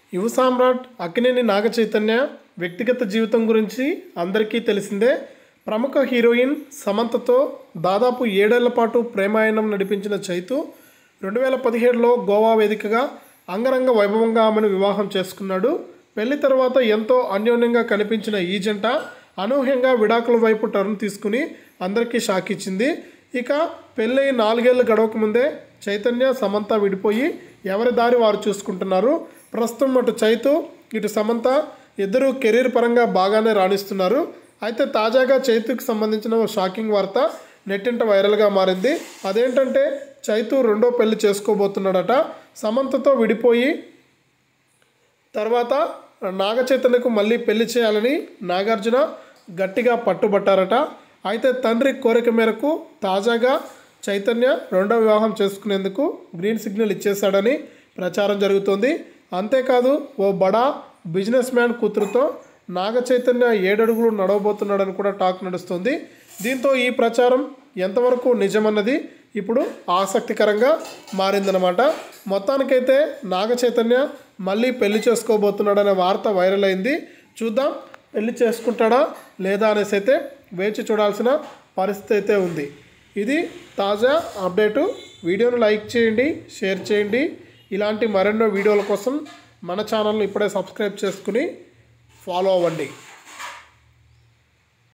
యువ సామ్రాట్ అక్కినేని నాగ చైతన్య వ్యక్తిగత జీవితం గురించి అందరికీ తెలిసిందే ప్రముఖ హీరోయిన్ సమంతతో దాదాపు ఏడేళ్ల పాటు ప్రేమాయణం నడిపించిన చైతు రెండు వేల పదిహేడులో గోవా వేదికగా అంగరంగ వైభవంగా ఆమెను వివాహం చేసుకున్నాడు పెళ్లి తర్వాత ఎంతో అన్యోన్యంగా కనిపించిన ఈ జంట అనూహ్యంగా విడాకుల వైపు టర్న్ తీసుకుని అందరికీ షాక్ ఇచ్చింది ఇక పెళ్ళై నాలుగేళ్లు గడవక ముందే చైతన్య సమంత విడిపోయి ఎవరి దారి వారు చూసుకుంటున్నారు ప్రస్తుతం అటు చైతు ఇటు సమంత ఇద్దరు కెరీర్ పరంగా బాగానే రాణిస్తున్నారు అయితే తాజాగా చైతుకి సంబంధించిన ఓ షాకింగ్ వార్త నెట్టింట వైరల్గా మారింది అదేంటంటే చైతు రెండో పెళ్లి చేసుకోబోతున్నాడట సమంతతో విడిపోయి తర్వాత నాగ చైతన్యకు మళ్ళీ పెళ్లి చేయాలని నాగార్జున గట్టిగా పట్టుబట్టారట అయితే తండ్రి కోరిక మేరకు తాజాగా చైతన్య రెండో వివాహం చేసుకునేందుకు గ్రీన్ సిగ్నల్ ఇచ్చేశాడని ప్రచారం జరుగుతోంది అంతేకాదు ఓ బడా బిజినెస్ మ్యాన్ కూతురుతో నాగ చైతన్య ఏడడుగులు నడవబోతున్నాడని కూడా టాక్ నడుస్తుంది దీంతో ఈ ప్రచారం ఎంతవరకు నిజమన్నది ఇప్పుడు ఆసక్తికరంగా మారిందనమాట మొత్తానికైతే నాగ చైతన్య మళ్ళీ పెళ్లి చేసుకోబోతున్నాడనే వార్త వైరల్ అయింది చూద్దాం పెళ్లి చేసుకుంటాడా లేదా అనేసి అయితే వేచి చూడాల్సిన పరిస్థితి అయితే ఉంది ఇది తాజా అప్డేటు వీడియోను లైక్ చేయండి షేర్ చేయండి ఇలాంటి మరెన్నో వీడియోల కోసం మన ఛానల్ని ఇప్పుడే సబ్స్క్రైబ్ చేసుకుని ఫాలో అవ్వండి